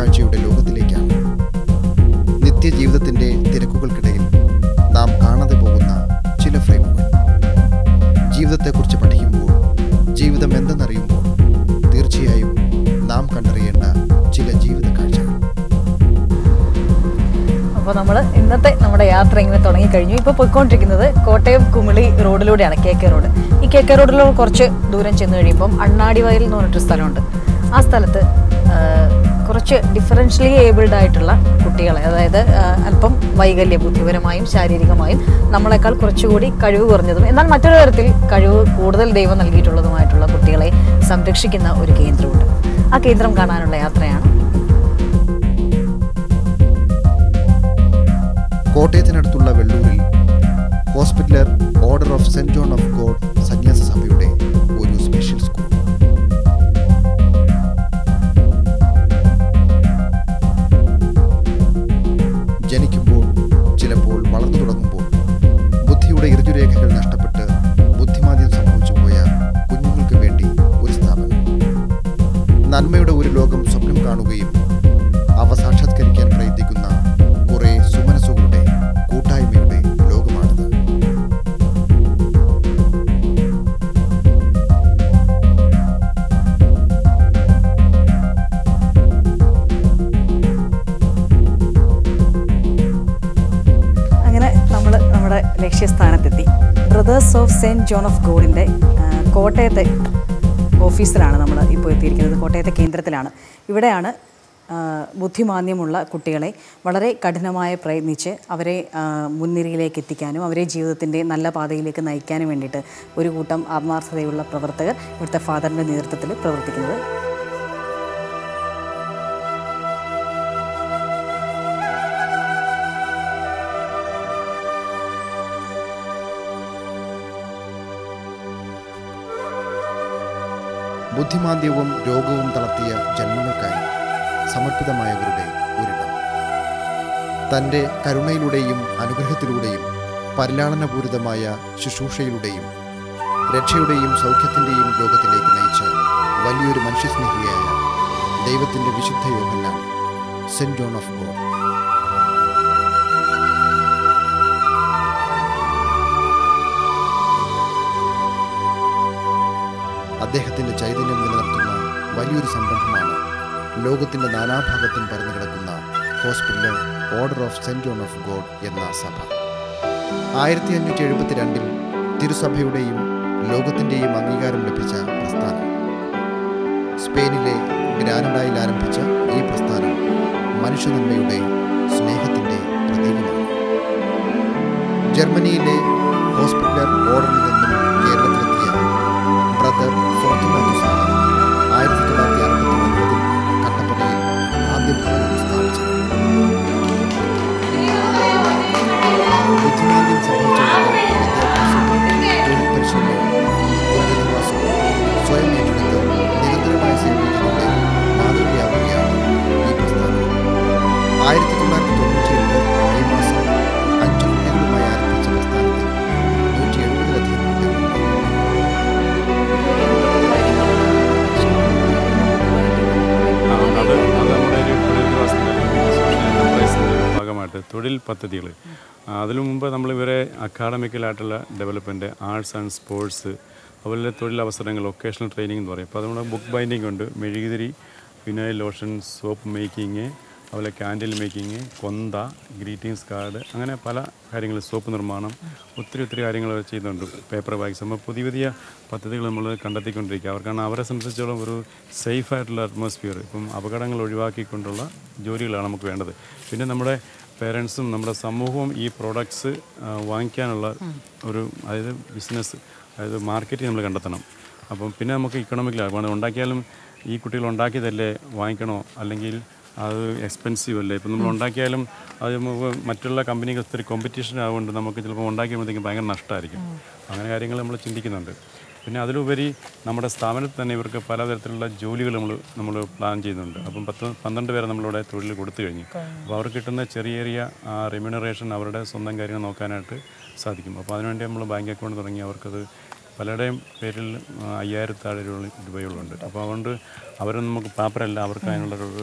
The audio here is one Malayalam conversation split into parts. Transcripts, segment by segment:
കാഴ്ചയുടെ ലോകത്തിലേക്കാണ് നിത്യജീവിതത്തിൻ്റെ തിരക്കുകൾക്കിടയിൽ നാം കാണാതെ പോകുന്ന ചില ഫ്രെയിമുകൾ ജീവിതത്തെക്കുറിച്ച് പഠിക്കുമ്പോൾ ജീവിതം എന്തെന്നറിയുമ്പോൾ തീർച്ചയായും നാം കണ്ടറിയേണ്ട ചില ജീവിത കാഴ്ചകൾ അപ്പോൾ നമ്മൾ ഇന്നത്തെ നമ്മുടെ യാത്ര ഇങ്ങനെ തുടങ്ങിക്കഴിഞ്ഞു ഇപ്പോൾ പോയിക്കൊണ്ടിരിക്കുന്നത് കോട്ടയം കുമിളി റോഡിലൂടെയാണ് കെ കെ റോഡ് ഈ കെ കെ റോഡിലൂടെ കുറച്ച് ദൂരം ചെന്ന് കഴിയുമ്പം അണ്ണാടി വയൽ എന്ന് പറഞ്ഞിട്ടൊരു സ്ഥലമുണ്ട് ആ സ്ഥലത്ത് ആ, കുറച്ച് ഡിഫറൻഷ്യലി ഏബിൾഡ് ആയിട്ടുള്ള കുട്ടികളെ അതായത് ആ, അല്പം വൈകല്യ ബുദ്ധിപരമായും ശാരീരികമായും നമ്മളെക്കാൾ കുറച്ചുകൂടി കഴിവ് കുറഞ്ഞതും എന്നാൽ മറ്റൊരു തരത്തിൽ കഴിവ് കൂടുതൽ ദൈവം നൽകിയിട്ടുള്ളതുമായിട്ടുള്ള കുട്ടികളെ സംരക്ഷിക്കുന്ന ഒരു കേന്ദ്രമുണ്ട് ആ കേന്ദ്രം കാണാനുള്ള യാത്രയാണ് കോട്ടയത്തിനടുത്തുള്ള വെള്ളൂരിൽ hospitaller order of saint John of God സന്യാസ സഭയുടെ ഒരു സ്പെഷ്യൽ സ്കൂൾ ജനിക്കുമ്പോൾ ചിലപ്പോൾ വളർന്നു തുടങ്ങുമ്പോൾ ബുദ്ധിയുടെ ഇറുചുരേഖകൾ നഷ്ടപ്പെട്ട് ബുദ്ധിമാന്ദ്യം സംഭവിച്ചു പോയ കുഞ്ഞുങ്ങൾക്ക് വേണ്ടി ഒരു സ്ഥാപനം നന്മയുടെ ഒരു ലോകം സ്വപ്നം കാണുകയും അവ സാക്ഷാത്കരിക്കാൻ പ്രയത്നിക്കുന്ന കുറെ സുമനസുകളുടെ കൂട്ടായ്മയുടെ ലോകമാണിത് അങ്ങനെ നമ്മൾ നമ്മുടെ ലക്ഷ്യസ്ഥാനത്തെത്തി brothers of saint John of ഗോഡിൻ്റെ കോട്ടയത്തെ ഓഫീസിലാണ് നമ്മൾ ഇപ്പോൾ എത്തിയിരിക്കുന്നത് കോട്ടയത്തെ കേന്ദ്രത്തിലാണ് ഇവിടെയാണ് ആ, ബുദ്ധിമാന്ദ്യമുള്ള കുട്ടികളെ വളരെ കഠിനമായി പ്രയത്നിച്ച് അവരെ ആ, മുൻനിരയിലേക്ക് എത്തിക്കാനും അവരെ ജീവിതത്തിൻ്റെ നല്ല പാതയിലേക്ക് നയിക്കാനും വേണ്ടിയിട്ട് ഒരു കൂട്ടം ആത്മാർത്ഥതയുള്ള പ്രവർത്തകർ ഇവിടുത്തെ ഫാദറിൻ്റെ നേതൃത്വത്തിൽ പ്രവർത്തിക്കുന്നത് ബുദ്ധിമാന്ദ്യവും രോഗവും തളർത്തിയ ജന്മങ്ങൾക്കായി സമർപ്പിതമായവരുടെ ഒരിടം തൻ്റെ കരുണയിലൂടെയും അനുഗ്രഹത്തിലൂടെയും പരിലാളനപൂരിതമായ ശുശ്രൂഷയിലൂടെയും രക്ഷയുടെയും സൗഖ്യത്തിൻ്റെയും ലോകത്തിലേക്ക് നയിച്ച വലിയൊരു മനുഷ്യസ്നേഹിയായ ദൈവത്തിൻ്റെ വിശുദ്ധ Yohannan saint John of God അദ്ദേഹത്തിൻ്റെ ചൈതന്യം നിലനിർത്തുന്ന വലിയൊരു സംരംഭമാണ് ലോകത്തിൻ്റെ നാനാഭാഗത്തും പരന്നു കിടക്കുന്ന hospital order of saint John of God എന്ന സഭ ആയിരത്തി അഞ്ഞൂറ്റി എഴുപത്തിരണ്ടിൽ തിരുസഭയുടെയും ലോകത്തിൻ്റെയും അംഗീകാരം ലഭിച്ച പ്രസ്ഥാനം സ്പെയിനിലെ ഗ്രാനഡായിൽ ആരംഭിച്ച ഈ പ്രസ്ഥാനം മനുഷ്യനന്മയുടെ സ്നേഹത്തിൻ്റെ പ്രതീകമാണ് ജർമ്മനിയിലെ ഹോസ്പിറ്റലർ ഓർഡറിൽ നിന്നും കേരളത്തിലെത്തിയ ബ്രദർ ഫോർത്തുനാത്തുസാണ് ആയിരത്തി തൊള്ളായിരത്തി അറുപത്തി ഒൻപതിൽ കട്ടപ്പനയിൽ ആദ്യ ഭവനം സ്ഥാപിച്ചത് ബുദ്ധിമാന്ദ്യം സംഭവിച്ചവരുടെ വിദ്യാഭ്യാസവും തൊഴിൽ പരിശീലനവും പുനരധിവാസവും സ്വയം ഏറ്റെടുത്ത് നിരന്തരമായ സേവനത്തിലൂടെ മാതൃകയാവുകയാണ് ഈ പ്രസ്ഥാനം ആയിരത്തി തൊള്ളായിരത്തി തൊണ്ണൂറ്റിയെട്ട് മെയ് മാസം അഞ്ചു കുട്ടികളുമായി ആരംഭിച്ച പ്രസ്ഥാനത്തിൽ നൂറ്റി എഴുപതിലധികം കുട്ടികളുണ്ട് ആ, അത് അത് നമ്മുടെ ഒരു പുനരധിവാസത്തിൻ്റെ അല്ലെങ്കിൽ സോഷ്യൽ എൻ്റർപ്രൈസിൻ്റെ ഭാഗമായിട്ട് തൊഴിൽ പദ്ധതികൾ അതിനു മുമ്പ് നമ്മൾ ഇവരെ അക്കാഡമിക്കലായിട്ടുള്ള ഡെവലപ്മെൻറ്റ് ആർട്സ് ആൻഡ് സ്പോർട്സ് അതുപോലെ തൊഴിലവസരങ്ങൾ വൊക്കേഷണൽ ട്രെയിനിങ് എന്ന് പറയും അപ്പോൾ അതുകൊണ്ട് ബുക്ക് ബൈൻഡിങ് ഉണ്ട് മെഴുകുതിരി പിന്നെ ലോഷൻ സോപ്പ് മേക്കിങ് അതുപോലെ ക്യാൻഡിൽ മേക്കിങ് കൊന്ത ഗ്രീറ്റിംഗ്സ് കാർഡ് അങ്ങനെ പല കാര്യങ്ങൾ സോപ്പ് നിർമ്മാണം ഒത്തിരി ഒത്തിരി കാര്യങ്ങൾ അവർ ചെയ്യുന്നുണ്ട് പേപ്പർ ബാഗ്സ് നമ്മൾ പുതിയ പുതിയ പദ്ധതികൾ നമ്മൾ കണ്ടെത്തിക്കൊണ്ടിരിക്കുക അവർക്കാണ് അവരെ സംബന്ധിച്ചിടത്തോളം ഒരു സേഫ് ആയിട്ടുള്ള അറ്റ്മോസ്ഫിയർ ഇപ്പം അപകടങ്ങൾ ഒഴിവാക്കിക്കൊണ്ടുള്ള ജോലികളാണ് നമുക്ക് വേണ്ടത് പിന്നെ നമ്മുടെ പേരൻസും നമ്മുടെ സമൂഹവും ഈ പ്രോഡക്ട്സ് വാങ്ങിക്കാനുള്ള ഒരു അതായത് ബിസിനസ് അതായത് മാർക്കറ്റ് നമ്മൾ കണ്ടെത്തണം അപ്പം പിന്നെ നമുക്ക് ഇക്കണോമിക്കലാണ് ഉണ്ടാക്കിയാലും ഈ കുട്ടികൾ ഉണ്ടാക്കിയതല്ലേ വാങ്ങിക്കണോ അല്ലെങ്കിൽ അത് എക്സ്പെൻസീവ് അല്ലേ ഇപ്പം നമ്മൾ ഉണ്ടാക്കിയാലും അത് നമുക്ക് മറ്റുള്ള കമ്പനികൾ ഒത്തിരി കോമ്പറ്റീഷൻ ആയതുകൊണ്ട് നമുക്ക് ചിലപ്പോൾ ഉണ്ടാക്കിയപ്പോഴത്തേക്കും ഭയങ്കര നഷ്ടമായിരിക്കും അങ്ങനെ കാര്യങ്ങൾ നമ്മൾ ചിന്തിക്കുന്നുണ്ട് പിന്നെ അതിലുപരി നമ്മുടെ സ്ഥാപനത്തിൽ തന്നെ ഇവർക്ക് പലതരത്തിലുള്ള ജോലികൾ നമ്മൾ നമ്മൾ പ്ലാൻ ചെയ്യുന്നുണ്ട് അപ്പം പത്ത് പന്ത്രണ്ട് പേരെ നമ്മളിവിടെ തൊഴിൽ കൊടുത്തു കഴിഞ്ഞു അപ്പോൾ അവർക്ക് കിട്ടുന്ന ചെറിയ ചെറിയ റെമ്യൂണറേഷൻ അവരുടെ സ്വന്തം കാര്യങ്ങൾ നോക്കാനായിട്ട് സാധിക്കും അപ്പോൾ അതിനുവേണ്ടി നമ്മൾ ബാങ്ക് അക്കൗണ്ട് തുടങ്ങി അവർക്കത് പലരുടെയും പേരിൽ ആ, അയ്യായിരത്തി താഴെ രൂപ- രൂപകളുണ്ട് അപ്പോൾ അതുകൊണ്ട് അവർ നമുക്ക് പാപ്പരല്ല അവർക്ക് അതിനുള്ള ഒരു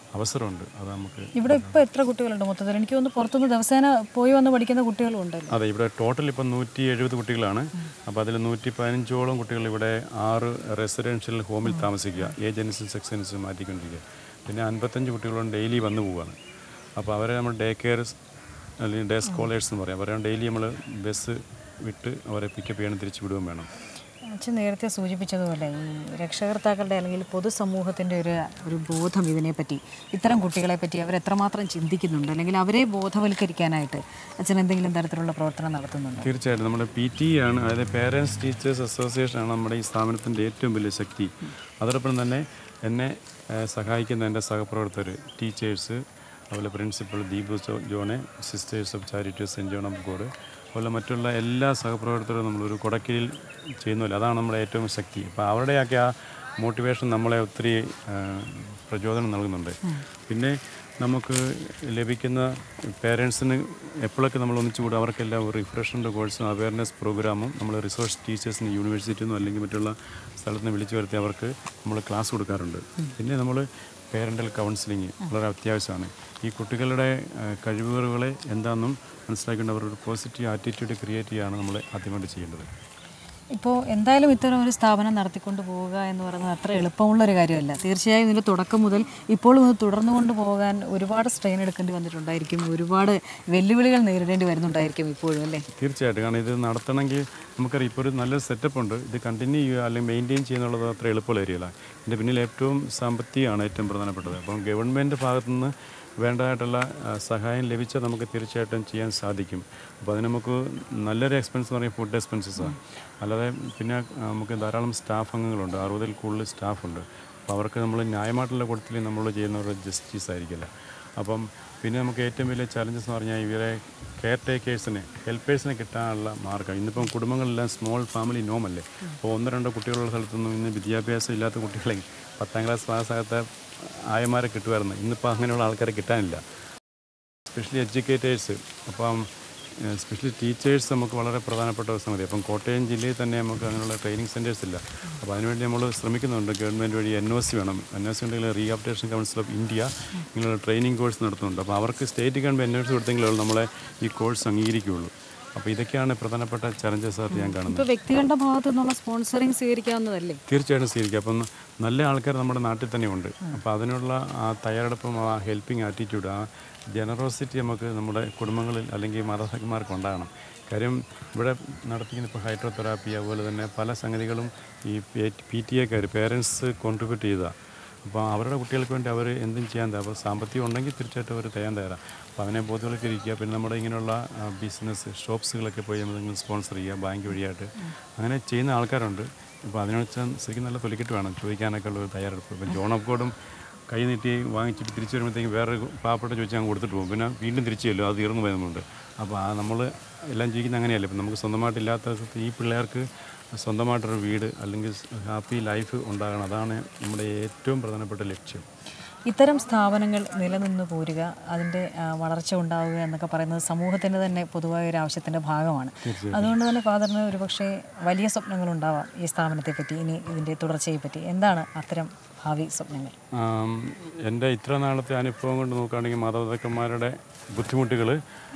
അവസരമുണ്ട് അത് നമുക്ക് ഇവിടെ ഇപ്പോൾ എത്ര കുട്ടികളുണ്ട് മൊത്തത്തിൽ എനിക്ക് തോന്നുന്നു പുറത്തുനിന്ന് ദിവസേന പോയി വന്ന് പഠിക്കുന്ന കുട്ടികളും ഉണ്ടല്ലോ അതെ ഇവിടെ ടോട്ടൽ ഇപ്പം നൂറ്റി എഴുപത് കുട്ടികളാണ് അപ്പോൾ അതിൽ നൂറ്റി പതിനഞ്ചോളം കുട്ടികൾ ഇവിടെ ആറ് റെസിഡൻഷ്യൽ ഹോമിൽ താമസിക്കുക ഏജൻസും സെക്ഷൻസും മാറ്റിക്കൊണ്ടിരിക്കുക പിന്നെ അൻപത്തഞ്ച് കുട്ടികളും ഡെയിലി വന്നു പോവാണ് അപ്പോൾ അവരെ നമ്മൾ ഡേ കെയർ അല്ലെങ്കിൽ ഡേ സ്കോളേഴ്സ് എന്ന് പറയാം അവരെ ഡെയിലി നമ്മൾ ബസ് വിട്ട് അവരെ പിക്കപ്പ് ചെയ്യണം തിരിച്ചു വിടുകയും വേണം അച്ഛൻ നേരത്തെ സൂചിപ്പിച്ചതുപോലെ ഈ രക്ഷകർത്താക്കളുടെ അല്ലെങ്കിൽ പൊതുസമൂഹത്തിൻ്റെ ഒരു ഒരു ബോധം ഇതിനെപ്പറ്റി ഇത്തരം കുട്ടികളെ പറ്റി അവർ എത്രമാത്രം ചിന്തിക്കുന്നുണ്ട് അല്ലെങ്കിൽ അവരെ ബോധവൽക്കരിക്കാനായിട്ട് അച്ഛൻ എന്തെങ്കിലും തരത്തിലുള്ള പ്രവർത്തനം നടത്തുന്നുണ്ട് തീർച്ചയായിട്ടും നമ്മുടെ പി ടി ആണ് അതായത് പേരൻസ് ടീച്ചേഴ്സ് അസോസിയേഷൻ ആണ് നമ്മുടെ ഈ സ്ഥാപനത്തിൻ്റെ ഏറ്റവും വലിയ ശക്തി അതോടൊപ്പം തന്നെ എന്നെ ഏഹ്, സഹായിക്കുന്ന എൻ്റെ സഹപ്രവർത്തകർ ടീച്ചേഴ്സ് അതുപോലെ പ്രിൻസിപ്പൽ ദീപു ജോ- ജോണെ sisters of charity saint John of God അതുപോലെ മറ്റുള്ള എല്ലാ സഹപ്രവർത്തകരും നമ്മളൊരു കുടക്കീഴിൽ ചെയ്യുന്നില്ല അതാണ് നമ്മുടെ ഏറ്റവും ശക്തി അപ്പോൾ അവരുടെയൊക്കെ ആ മോട്ടിവേഷൻ നമ്മളെ ഒത്തിരി ഏഹ്, പ്രചോദനം നൽകുന്നുണ്ട് പിന്നെ നമുക്ക് ലഭിക്കുന്ന പേരൻസിന് എപ്പോഴൊക്കെ നമ്മൾ ഒന്നിച്ചു കൂടും അവർക്കെല്ലാം ഒരു റിഫ്രഷ്മെൻ്റ് കോഴ്സും അവയർനെസ് പ്രോഗ്രാമും നമ്മൾ റിസോഴ്സ് ടീച്ചേഴ്സിന് യൂണിവേഴ്സിറ്റിയിൽ നിന്നും അല്ലെങ്കിൽ മറ്റുള്ള സ്ഥലത്ത് നിന്ന് വിളിച്ചു വരുത്തി അവർക്ക് നമ്മൾ ക്ലാസ് കൊടുക്കാറുണ്ട് പിന്നെ നമ്മൾ പേരൻ്റൽ കൗൺസിലിംഗ് വളരെ അത്യാവശ്യമാണ് ഈ കുട്ടികളുടെ ആ, കഴിവുകളെ എന്താണെന്നും മനസ്സിലാക്കിക്കൊണ്ട് അവരൊരു പോസിറ്റീവ് ആറ്റിറ്റ്യൂഡ് ക്രിയേറ്റ് ചെയ്യുകയാണ് നമ്മൾ ആദ്യമായിട്ട് ചെയ്യേണ്ടത് ഇപ്പോൾ എന്തായാലും ഇത്തരം ഒരു സ്ഥാപനം നടത്തിക്കൊണ്ട് പോവുക എന്ന് പറയുന്നത് അത്ര എളുപ്പമുള്ളൊരു കാര്യമല്ല തീർച്ചയായും ഇതിൻ്റെ തുടക്കം മുതൽ ഇപ്പോഴും ഇത് തുടർന്നു കൊണ്ട് പോകാൻ ഒരുപാട് സ്ട്രെയിൻ എടുക്കേണ്ടി വന്നിട്ടുണ്ടായിരിക്കും ഒരുപാട് വെല്ലുവിളികൾ നേരിടേണ്ടി വരുന്നുണ്ടായിരിക്കും ഇപ്പോഴും അല്ലേ തീർച്ചയായിട്ടും കാരണം ഇത് നടത്തണമെങ്കിൽ നമുക്കറിയാം ഇപ്പോൾ ഒരു നല്ലൊരു സെറ്റപ്പ് ഉണ്ട് ഇത് കണ്ടിന്യൂ ചെയ്യുക അല്ലെങ്കിൽ മെയിൻറ്റെയിൻ ചെയ്യുന്നുള്ളത് അത്ര എളുപ്പമുള്ള കാര്യമല്ല ഇതിൻ്റെ പിന്നിൽ ഏറ്റവും സാമ്പത്തികമാണ് ഏറ്റവും പ്രധാനപ്പെട്ടത് അപ്പം ഗവൺമെൻറ് ഭാഗത്തുനിന്ന് വേണ്ടതായിട്ടുള്ള ആ, സഹായം ലഭിച്ചാൽ നമുക്ക് തീർച്ചയായിട്ടും ചെയ്യാൻ സാധിക്കും അപ്പോൾ അതിന് നമുക്ക് നല്ലൊരു എക്സ്പെൻസ് എന്ന് പറയുന്നത് ഫുഡ് എക്സ്പെൻസസാണ് അല്ലാതെ പിന്നെ ആ, നമുക്ക് ധാരാളം സ്റ്റാഫ് അംഗങ്ങളുണ്ട് അറുപതിൽ കൂടുതൽ സ്റ്റാഫുണ്ട് അപ്പോൾ അവർക്ക് നമ്മൾ ന്യായമായിട്ടുള്ള കൊടുത്തിൽ നമ്മൾ ചെയ്യുന്ന ഒരു ജസ്റ്റിസ് ആയിരിക്കില്ല അപ്പം പിന്നെ നമുക്ക് ഏറ്റവും വലിയ ചലഞ്ചസ് എന്ന് പറഞ്ഞാൽ ഇവരെ കെയർ ടേക്കേഴ്സിനെ ഹെൽപ്പേഴ്സിനെ കിട്ടാനുള്ള മാർഗ്ഗം ഇന്നിപ്പം കുടുംബങ്ങളെല്ലാം സ്മോൾ ഫാമിലി നോമല്ലേ അപ്പോൾ ഒന്നോ രണ്ടോ കുട്ടികളുള്ള സ്ഥലത്തൊന്നും ഇന്ന് വിദ്യാഭ്യാസം ഇല്ലാത്ത കുട്ടികളെ പത്താം ക്ലാസ് പാസ്സാകാത്ത ആയമാരെ കിട്ടുമായിരുന്നു ഇന്നിപ്പോൾ അങ്ങനെയുള്ള ആൾക്കാരെ കിട്ടാനില്ല സ്പെഷ്യലി എഡ്യൂക്കേറ്റേഴ്സ് അപ്പം സ്പെഷ്യലി ടീച്ചേഴ്സ് നമുക്ക് വളരെ പ്രധാനപ്പെട്ട ഒരു സംഗതി അപ്പം കോട്ടയം ജില്ലയിൽ തന്നെ നമുക്ക് അങ്ങനെയുള്ള ട്രെയിനിങ് സെൻറ്റേഴ്സ് ഇല്ല അപ്പോൾ അതിനുവേണ്ടി നമ്മൾ ശ്രമിക്കുന്നുണ്ട് ഗവൺമെൻറ് വഴി എൻ ഒ സി വേണം എൻ ഒ സി ഉണ്ടെങ്കിൽ റീഹാബിറ്റേഷൻ കൗൺസിൽ ഓഫ് ഇന്ത്യ ഇങ്ങനെയുള്ള ട്രെയിനിങ് കോഴ്സ് നടത്തുന്നുണ്ട് അപ്പോൾ അവർക്ക് state government N O C കൊടുത്തെങ്കിലേ നമ്മളെ ഈ കോഴ്സ് അംഗീകരിക്കുകയുള്ളൂ അപ്പോൾ ഇതൊക്കെയാണ് പ്രധാനപ്പെട്ട ചലഞ്ചസ് ആയിട്ട് ഞാൻ കാണുന്നത് ഇപ്പോൾ വ്യക്തികളുടെ ഭാഗത്തു നിന്നുള്ള സ്പോൺസറിങ് സ്വീകരിക്കാവുന്നതല്ലേ തീർച്ചയായിട്ടും സ്വീകരിക്കും അപ്പം നല്ല ആൾക്കാർ നമ്മുടെ നാട്ടിൽ തന്നെ ഉണ്ട് അപ്പോൾ അതിനുള്ള ആ തയ്യാറെടുപ്പും ആ ഹെൽപ്പിംഗ് ആറ്റിറ്റ്യൂഡ് ആ ജനറോസിറ്റി നമുക്ക് നമ്മുടെ കുടുംബങ്ങളിൽ അല്ലെങ്കിൽ മാതാപിതാക്കന്മാർക്ക് ഉണ്ടാകണം കാര്യം ഇവിടെ നടത്തിക്കുന്ന ഇപ്പോൾ ഹൈഡ്രോതെറാപ്പി അതുപോലെ തന്നെ പല സംഗതികളും ഈ പി ടി എക്കാർ പേരൻസ് കോൺട്രിബ്യൂട്ട് ചെയ്തതാണ് അപ്പോൾ അവരുടെ കുട്ടികൾക്ക് വേണ്ടി അവർ എന്തും ചെയ്യാൻ തയ്യാറാണ് അപ്പോൾ സാമ്പത്തികം ഉണ്ടെങ്കിൽ തീർച്ചയായിട്ടും അവർ തയ്യാൻ തയ്യാറാണ് അപ്പോൾ അതിനെ ബോധവൽക്കരിക്കുക പിന്നെ നമ്മുടെ ഇങ്ങനെയുള്ള ബിസിനസ് ഷോപ്സുകളൊക്കെ പോയി നമ്മൾ സ്പോൺസർ ചെയ്യുക ബാങ്ക് വഴിയായിട്ട് അങ്ങനെ ചെയ്യുന്ന ആൾക്കാരുണ്ട് അപ്പോൾ അതിനെ വെച്ചാൽ ശരിക്കും നല്ല തൊലിക്കെട്ട് വേണം ചോദിക്കാനൊക്കെ ഉള്ള ഒരു തയ്യാറെടുപ്പ് ഇപ്പം ജോൺ ഓഫ് ഗോഡും കൈ നീട്ടി വാങ്ങിച്ചിട്ട് തിരിച്ചു വരുമ്പോഴത്തേക്കും വേറെ പാവപ്പെട്ട ചോദിച്ചാൽ അങ്ങ് കൊടുത്തിട്ട് പോകും പിന്നെ വീണ്ടും തിരിച്ചു ചെല്ലും അത് തീർന്നു പോയതുകൊണ്ട് അപ്പോൾ ആ നമ്മൾ എല്ലാം ജീവിക്കുന്ന അങ്ങനെയല്ല ഇപ്പം നമുക്ക് സ്വന്തമായിട്ടില്ലാത്ത ഈ പിള്ളേർക്ക് സ്വന്തമായിട്ടൊരു വീട് അല്ലെങ്കിൽ ഹാപ്പി ലൈഫ് ഉണ്ടാകണം അതാണ് നമ്മുടെ ഏറ്റവും പ്രധാനപ്പെട്ട ലക്ഷ്യം ഇത്തരം സ്ഥാപനങ്ങൾ നിലനിന്ന് പോരുക അതിൻ്റെ ആ, വളർച്ച ഉണ്ടാവുക എന്നൊക്കെ പറയുന്നത് സമൂഹത്തിൻ്റെ തന്നെ പൊതുവായ ഒരു ആവശ്യത്തിൻ്റെ ഭാഗമാണ് അതുകൊണ്ട് തന്നെ ഫാദറിന് ഒരുപക്ഷെ വലിയ സ്വപ്നങ്ങളുണ്ടാവാം ഈ സ്ഥാപനത്തെ പറ്റി ഇനി ഇതിൻ്റെ തുടർച്ചയെ പറ്റി എന്താണ് അത്തരം ഭാവി സ്വപ്നങ്ങൾ ആം, എൻ്റെ ഇത്ര നാളത്തെ അനുഭവം കൊണ്ട് നോക്കുകയാണെങ്കിൽ മാതാപിതാക്കന്മാരുടെ ബുദ്ധിമുട്ടുകൾ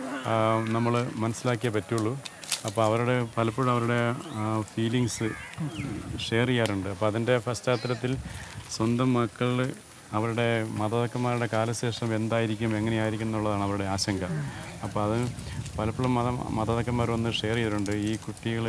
നമ്മൾ മനസ്സിലാക്കിയേ പറ്റുള്ളൂ അപ്പോൾ അവരുടെ പലപ്പോഴും അവരുടെ ഫീലിങ്സ് ഷെയർ ചെയ്യാറുണ്ട് അപ്പോൾ അതിൻ്റെ പശ്ചാത്തലത്തിൽ സ്വന്തം മക്കൾ അവരുടെ മാതാപിതാക്കന്മാരുടെ കാലശേഷം എന്തായിരിക്കും എങ്ങനെയായിരിക്കും എന്നുള്ളതാണ് അവരുടെ ആശങ്ക അപ്പോൾ അത് പലപ്പോഴും മത മാതാപിതാക്കന്മാർ വന്ന് ഷെയർ ചെയ്തിട്ടുണ്ട് ഈ കുട്ടികൾ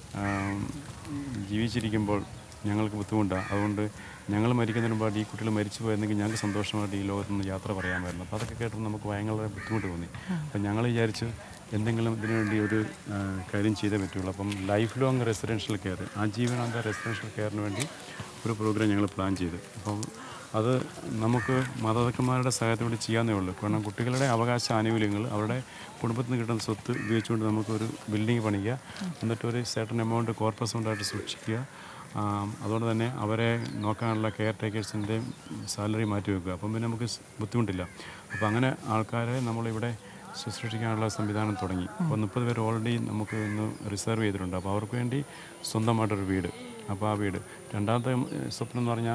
ജീവിച്ചിരിക്കുമ്പോൾ ഞങ്ങൾക്ക് ബുദ്ധിമുട്ടാണ് അതുകൊണ്ട് ഞങ്ങൾ മരിക്കുന്നതിന് മുമ്പായിട്ട് ഈ കുട്ടികൾ മരിച്ചു പോയെന്നെങ്കിൽ ഞങ്ങൾക്ക് സന്തോഷമായിട്ട് ഈ ലോകത്ത് നിന്ന് യാത്ര പറയാമായിരുന്നു അപ്പോൾ അതൊക്കെ കേട്ടപ്പോൾ നമുക്ക് ഭയങ്കര ബുദ്ധിമുട്ട് തോന്നി അപ്പം ഞങ്ങൾ വിചാരിച്ചു എന്തെങ്കിലും ഇതിനു വേണ്ടി ഒരു ആ, കാര്യം ചെയ്തേ പറ്റുള്ളൂ അപ്പം ലൈഫ് ലോങ് റെസിഡൻഷ്യൽ കെയർ ആജീവനാന്ത റെസിഡൻഷ്യൽ കെയറിന് വേണ്ടി ഒരു പ്രോഗ്രാം ഞങ്ങൾ പ്ലാൻ ചെയ്ത് അപ്പം അത് നമുക്ക് മാതാപിതാക്കന്മാരുടെ സഹായത്തോടെ ചെയ്യാവുന്നേ ഉള്ളൂ കാരണം കുട്ടികളുടെ അവകാശ ആനുകൂല്യങ്ങൾ അവരുടെ കുടുംബത്തിൽ നിന്ന് കിട്ടുന്ന സ്വത്ത് ഉപയോഗിച്ചുകൊണ്ട് നമുക്കൊരു ബിൽഡിംഗ് പണിയുക എന്നിട്ട് ഒരു സർട്ടൻ എമൗണ്ട് കോർപ്പസ് കൊണ്ടായിട്ട് സൂക്ഷിക്കുക ആം, അതുകൊണ്ട് തന്നെ അവരെ നോക്കാനുള്ള കെയർ ടേക്കേഴ്സിൻ്റെ സാലറി മാറ്റി വെക്കുക അപ്പം പിന്നെ നമുക്ക് സ് ബുദ്ധിമുട്ടില്ല അപ്പോൾ അങ്ങനെ ആൾക്കാരെ നമ്മളിവിടെ ശുശ്രൂഷിക്കാനുള്ള സംവിധാനം തുടങ്ങി അപ്പോൾ മുപ്പത് പേര് ഓൾറെഡി നമുക്ക് ഇന്ന് റിസർവ് ചെയ്തിട്ടുണ്ട് അപ്പോൾ അവർക്ക് വേണ്ടി സ്വന്തമായിട്ടൊരു വീട് അപ്പോൾ ആ വീട് രണ്ടാമത്തെ ഉം, സ്വപ്നം എന്ന് പറഞ്ഞാൽ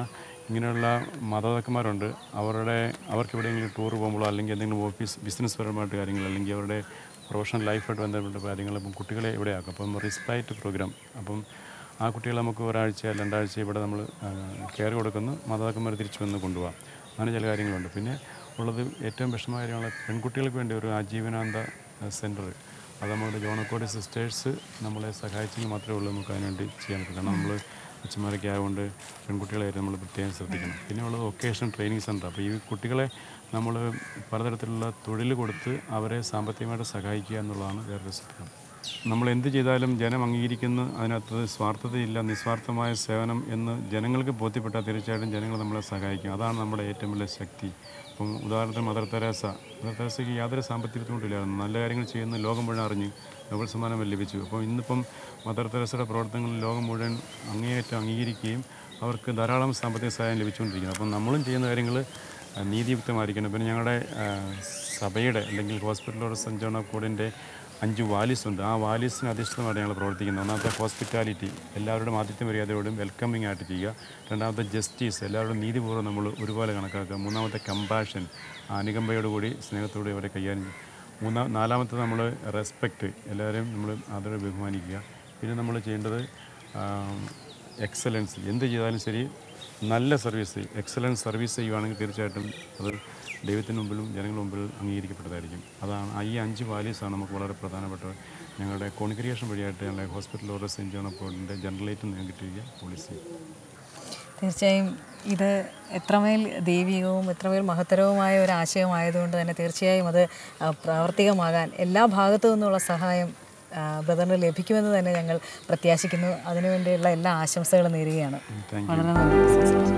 ഇങ്ങനെയുള്ള മാതാപിതാക്കന്മാരുണ്ട് അവരുടെ അവർക്ക് എവിടെയെങ്കിലും ടൂർ പോകുമ്പോഴോ അല്ലെങ്കിൽ എന്തെങ്കിലും ഓഫീസ് ബിസിനസ് പരമായിട്ട് കാര്യങ്ങൾ അല്ലെങ്കിൽ അവരുടെ പ്രൊഫഷണൽ ലൈഫായിട്ട് ബന്ധപ്പെട്ട കാര്യങ്ങൾ അപ്പം കുട്ടികളെ ഇവിടെയാക്കും അപ്പം റിസ്പൈറ്റ് പ്രോഗ്രാം അപ്പം ആ കുട്ടികളെ നമുക്ക് ഒരാഴ്ച രണ്ടാഴ്ച ഇവിടെ നമ്മൾ കെയർ കൊടുക്കുന്നു മാതാപിതാക്കന്മാർ തിരിച്ചു വന്ന് കൊണ്ടുപോകാം അങ്ങനെ ചില കാര്യങ്ങളുണ്ട് പിന്നെ ഉള്ളത് ഏറ്റവും വിഷമമായ കാര്യമാണ് പെൺകുട്ടികൾക്ക് വേണ്ടി ഒരു ആജീവനാന്ത സെൻറ്റർ അത് നമ്മുടെ ജോണക്കോടി സിസ്റ്റേഴ്സ് നമ്മളെ സഹായിച്ചെങ്കിൽ മാത്രമേ ഉള്ളൂ നമുക്ക് അതിനുവേണ്ടി ചെയ്യാൻ പറ്റും കാരണം നമ്മൾ അച്ഛന്മാരൊക്കെ ആയതുകൊണ്ട് പെൺകുട്ടികളായിട്ട് നമ്മൾ പ്രത്യേകം ശ്രദ്ധിക്കണം പിന്നെ ഉള്ളത് വൊക്കേഷണൽ ട്രെയിനിങ് സെൻറ്റർ അപ്പോൾ ഈ കുട്ടികളെ നമ്മൾ പലതരത്തിലുള്ള തൊഴിൽ കൊടുത്ത് അവരെ സാമ്പത്തികമായിട്ട് സഹായിക്കുക എന്നുള്ളതാണ് വേറൊരു സ്വപ്നം നമ്മൾ എന്ത് ചെയ്താലും ജനം അംഗീകരിക്കുന്ന അതിനകത്ത് സ്വാർത്ഥതയില്ല നിസ്വാർത്ഥമായ സേവനം എന്ന് ജനങ്ങൾക്ക് ബോധ്യപ്പെട്ടാൽ തീർച്ചയായിട്ടും ജനങ്ങൾ നമ്മളെ സഹായിക്കും അതാണ് നമ്മുടെ ഏറ്റവും വലിയ ശക്തി ഇപ്പം ഉദാഹരണത്തിന് മദർ തെരേസ മദർ തെരേസയ്ക്ക് യാതൊരു സാമ്പത്തിക ബുദ്ധിമുട്ടില്ലായിരുന്നു നല്ല കാര്യങ്ങൾ ചെയ്യുന്ന ലോകം മുഴുവൻ അറിഞ്ഞു നോബൽ സമ്മാനം ലഭിച്ചു അപ്പോൾ ഇന്നിപ്പം മദർ തെരേസയുടെ പ്രവർത്തനങ്ങൾ ലോകം മുഴുവൻ അങ്ങേയറ്റം അംഗീകരിക്കുകയും അവർക്ക് ധാരാളം സാമ്പത്തിക സഹായം ലഭിച്ചുകൊണ്ടിരിക്കുന്നു അപ്പം നമ്മളും ചെയ്യുന്ന കാര്യങ്ങൾ നീതിയുക്തമായിരിക്കണം പിന്നെ ഞങ്ങളുടെ ആ, സഭയുടെ അല്ലെങ്കിൽ hospital of saint John of കോഡിൻ്റെ അഞ്ച് വാലിസ് ഉണ്ട് ആ വാലിസിന് അധിഷ്ഠിതമായിട്ട് ഞങ്ങൾ പ്രവർത്തിക്കുന്നത് ഒന്നാമത്തെ ഹോസ്പിറ്റാലിറ്റി എല്ലാവരുടെയും ആതിഥ്യ മര്യാദയോടും വെൽക്കമിങ് ആയിട്ട് ചെയ്യുക രണ്ടാമത്തെ ജസ്റ്റിസ് എല്ലാവരുടെയും നീതിപൂർവ്വം നമ്മൾ ഒരുപോലെ കണക്കാക്കുക മൂന്നാമത്തെ കമ്പാഷൻ അനുകമ്പയോടുകൂടി സ്നേഹത്തോടെ അവരെ കൈകാര്യം ചെയ്യും. മൂന്നാം നാലാമത്തെ നമ്മൾ റെസ്പെക്റ്റ് എല്ലാവരെയും നമ്മൾ ആദരവ് ബഹുമാനിക്കുക പിന്നെ നമ്മൾ ചെയ്യേണ്ടത് എക്സലൻസ് എന്ത് ചെയ്താലും ശരി നല്ല സർവീസ് എക്സലൻസ് സർവീസ് ചെയ്യുവാണെങ്കിൽ തീർച്ചയായിട്ടും അത് ദൈവത്തിന് മുമ്പിലും ജനങ്ങളുടെ മുമ്പിൽ അംഗീകരിക്കപ്പെട്ടതായിരിക്കും അതാണ് ആ ഈ അഞ്ച് വാല്യൂസാണ് നമുക്ക് വളരെ പ്രധാനപ്പെട്ട ഞങ്ങളുടെ കോൺക്രിയേഷൻ വഴിയായിട്ട് ഞങ്ങളുടെ ഹോസ്പിറ്റൽ ഓർഡർ സെൻറ്റ് ജോൺ പോയിൻ്റെ ജനറലേറ്റ് നിന്ന് കിട്ടിയ പോളിസി തീർച്ചയായും ഇത് എത്രമേൽ ദൈവികവും എത്രമേൽ മഹത്തരവുമായ ഒരു ആശയമായതുകൊണ്ട് തന്നെ തീർച്ചയായും അത് ആ, പ്രാവർത്തികമാകാൻ എല്ലാ ഭാഗത്തു നിന്നുള്ള സഹായം ആ, ബ്രദറിന് ലഭിക്കുമെന്ന് തന്നെ ഞങ്ങൾ പ്രത്യാശിക്കുന്നു അതിനുവേണ്ടിയുള്ള എല്ലാ ആശംസകളും നേരുകയാണ് താങ്ക് വളരെ നന്ദി സിസ്റ്റർ.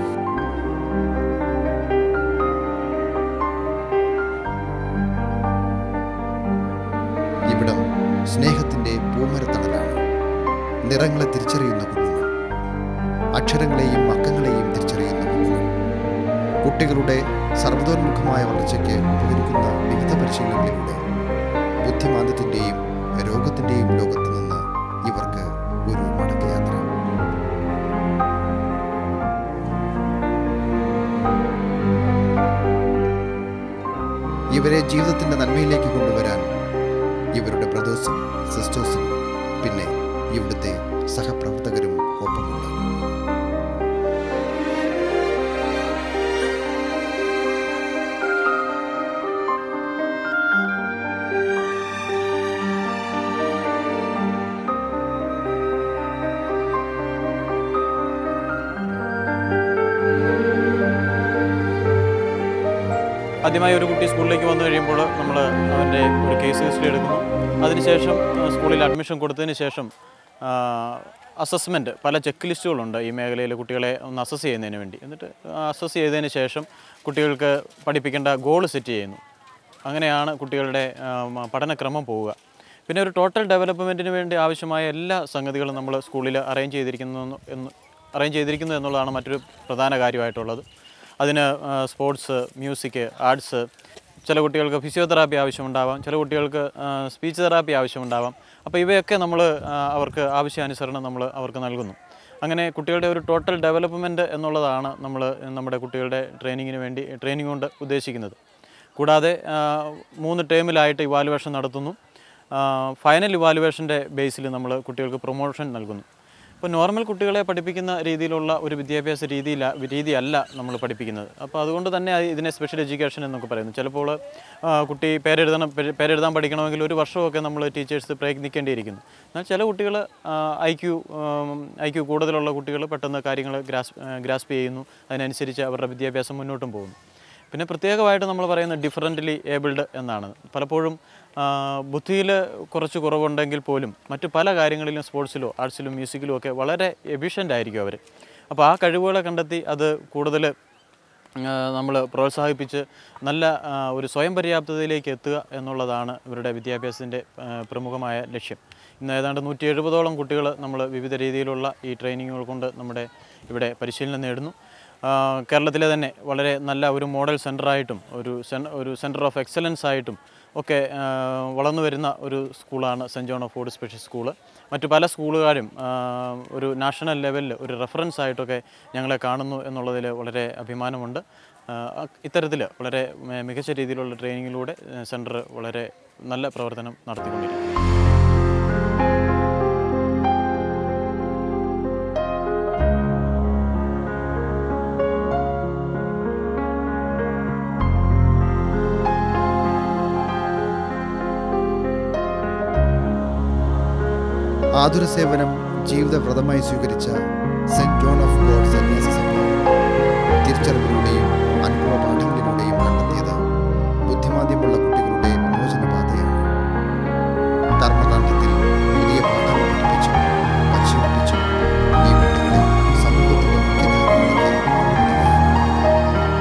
ഇവിടം സ്നേഹത്തിൻ്റെ പൂമരത്തണലാണ് നിറങ്ങളെ തിരിച്ചറിയുന്ന കുഞ്ഞുങ്ങൾ അക്ഷരങ്ങളെയും അക്കങ്ങളെയും തിരിച്ചറിയുന്ന കുഞ്ഞുങ്ങൾ കുട്ടികളുടെ സർവ്വതോന്മുഖമായ വളർച്ചയ്ക്ക് ഉപകരിക്കുന്ന വിവിധ പരിശീലനങ്ങളിലൂടെ ബുദ്ധിമാന്ദ്യത്തിൻ്റെയും രോഗത്തിൻ്റെയും ലോകത്ത് നിന്ന് ഇവർക്ക് ഒരു മടക്കയാത്ര ഇവരെ ജീവിതത്തിൻ്റെ നന്മയിലേക്ക് കൊണ്ടുവരാൻ ഇവരുടെ ബ്രദേഴ്സും സിസ്റ്റേഴ്സും പിന്നെ ഇവിടുത്തെ സഹപ്രവർത്തകരും ഒപ്പമുണ്ട് ആദ്യമായി ഒരു കുട്ടി സ്കൂളിലേക്ക് വന്നു കഴിയുമ്പോൾ നമ്മൾ അവൻ്റെ ഒരു കേസ് ഹിസ്റ്ററി എടുക്കുന്നു അതിനുശേഷം ആ, സ്കൂളിൽ അഡ്മിഷൻ കൊടുത്തതിന് ശേഷം അസസ്മെൻറ്റ് പല ചെക്ക് ലിസ്റ്റുകളുണ്ട് ഈ മേഖലയിലെ കുട്ടികളെ ഒന്ന് അസസ് ചെയ്യുന്നതിന് വേണ്ടി എന്നിട്ട് അസസ് ചെയ്തതിന് ശേഷം കുട്ടികൾക്ക് പഠിപ്പിക്കേണ്ട ഗോൾ സെറ്റ് ചെയ്യുന്നു അങ്ങനെയാണ് കുട്ടികളുടെ ആ, മ- പഠനക്രമം പോവുക പിന്നെ ഒരു ടോട്ടൽ ഡെവലപ്മെൻറ്റിന് വേണ്ടി ആവശ്യമായ എല്ലാ സംഗതികളും നമ്മൾ സ്കൂളിൽ അറേഞ്ച് ചെയ്തിരിക്കുന്നു എന്ന് അറേഞ്ച് ചെയ്തിരിക്കുന്നു എന്നുള്ളതാണ് മറ്റൊരു പ്രധാന കാര്യമായിട്ടുള്ളത് അതിന് സ്പോർട്സ് മ്യൂസിക് ആർട്സ് ചില കുട്ടികൾക്ക് ഫിസിയോതെറാപ്പി ആവശ്യമുണ്ടാവാം ചില കുട്ടികൾക്ക് സ്പീച്ച് തെറാപ്പി ആവശ്യമുണ്ടാവാം അപ്പോൾ ഇവയൊക്കെ നമ്മൾ അവർക്ക് ആവശ്യാനുസരണം നമ്മൾ അവർക്ക് നൽകുന്നു അങ്ങനെ കുട്ടികളുടെ ഒരു ടോട്ടൽ ഡെവലപ്മെൻറ്റ് എന്നുള്ളതാണ് നമ്മൾ നമ്മുടെ കുട്ടികളുടെ ട്രെയിനിങ്ങിന് വേണ്ടി ട്രെയിനിങ് കൊണ്ട് ഉദ്ദേശിക്കുന്നത് കൂടാതെ ആ, മൂന്ന് ടേമിലായിട്ട് ഇവാലുവേഷൻ നടത്തുന്നു ആ, ഫൈനൽ ഇവാലുവേഷൻ്റെ ബേസിൽ നമ്മൾ കുട്ടികൾക്ക് പ്രൊമോഷൻ നൽകുന്നു ഇപ്പോൾ നോർമൽ കുട്ടികളെ പഠിപ്പിക്കുന്ന രീതിയിലുള്ള ഒരു വിദ്യാഭ്യാസ രീതിയില രീതിയല്ല നമ്മൾ പഠിപ്പിക്കുന്നത് അപ്പോൾ അതുകൊണ്ട് തന്നെ അത് ഇതിനെ സ്പെഷ്യൽ എഡ്യൂക്കേഷൻ എന്നൊക്കെ പറയുന്നു ചിലപ്പോൾ ആ, കുട്ടി പേരെഴുതണം പേ- പേരെഴുതാൻ പഠിക്കണമെങ്കിൽ ഒരു വർഷമൊക്കെ നമ്മൾ ടീച്ചേഴ്സ് പ്രയത്നിക്കേണ്ടിയിരിക്കുന്നു എന്നാൽ ചില കുട്ടികൾ ഐ ക്യു ഐ ക്യു കൂടുതലുള്ള കുട്ടികൾ പെട്ടെന്ന് കാര്യങ്ങൾ ഗ്രാസ് ഗ്രാസ്പ് ചെയ്യുന്നു അതിനനുസരിച്ച് അവരുടെ വിദ്യാഭ്യാസം മുന്നോട്ടും പോകുന്നു പിന്നെ പ്രത്യേകമായിട്ട് നമ്മൾ പറയുന്നത് ഡിഫറൻ്റ്ലി ഏബിൾഡ് എന്നാണ് പലപ്പോഴും ബുദ്ധിയിൽ കുറച്ച് കുറവുണ്ടെങ്കിൽ പോലും മറ്റു പല കാര്യങ്ങളിലും സ്പോർട്സിലോ ആർട്സിലും മ്യൂസിക്കിലും ഒക്കെ വളരെ എഫിഷ്യൻ്റ് ആയിരിക്കും അവർ അപ്പോൾ ആ കഴിവുകളെ കണ്ടെത്തി അത് കൂടുതൽ നമ്മൾ പ്രോത്സാഹിപ്പിച്ച് നല്ല ആ, ഒരു സ്വയം പര്യാപ്തതയിലേക്ക് എത്തുക എന്നുള്ളതാണ് ഇവരുടെ വിദ്യാഭ്യാസത്തിൻ്റെ ആ, പ്രമുഖമായ ലക്ഷ്യം ഇന്ന് ഏതാണ്ട് നൂറ്റി എഴുപതോളം കുട്ടികൾ നമ്മൾ വിവിധ രീതിയിലുള്ള ഈ ട്രെയിനിങ്ങുകൾ കൊണ്ട് നമ്മുടെ ഇവിടെ പരിശീലനം നേടുന്നു ആ, കേരളത്തിലെ തന്നെ വളരെ നല്ല ഒരു മോഡൽ സെൻ്ററായിട്ടും ഒരു സെൻ ഒരു സെൻറ്റർ ഓഫ് എക്സലൻസ് ആയിട്ടും ഒക്കെ ആ, വളർന്നു വരുന്ന ഒരു സ്കൂളാണ് സെൻറ്റ് ജോൺ ഓഫ് ഫോർഡ് സ്പെഷ്യൽ സ്കൂള് മറ്റു പല സ്കൂളുകാരും ആ, ഒരു നാഷണൽ ലെവലിൽ ഒരു റെഫറൻസ് ആയിട്ടൊക്കെ ഞങ്ങളെ കാണുന്നു എന്നുള്ളതിൽ വളരെ അഭിമാനമുണ്ട് ഇത്തരത്തിൽ വളരെ മി- മികച്ച രീതിയിലുള്ള ട്രെയിനിങ്ങിലൂടെ സെൻറ്റർ വളരെ നല്ല പ്രവർത്തനം നടത്തിക്കൊണ്ടിരിക്കുന്നു ആതുര സേവനം ജീവിതവ്രതമായി സ്വീകരിച്ച സെന്റ് ജോൺ ഓഫ് ഗോഡ് സന്യാസ സഭ തിരിച്ചറിവിലൂടെയും അനുഭവ പാഠങ്ങളിലൂടെയും കണ്ടെത്തിയത് ബുദ്ധിമാന്ദ്യമുള്ള കുട്ടികളുടെ മോചനപാതയാണ് കർമ്മകാണ്ഡത്തിൽ പുതിയ പാഠങ്ങൾ പഠിപ്പിച്ചു പരിശീലിപ്പിച്ചു ഈ കുട്ടികളെ സമൂഹത്തിന്റെ മുഖ്യധാരയിലേക്ക് കൊണ്ടുവരികയാണ്.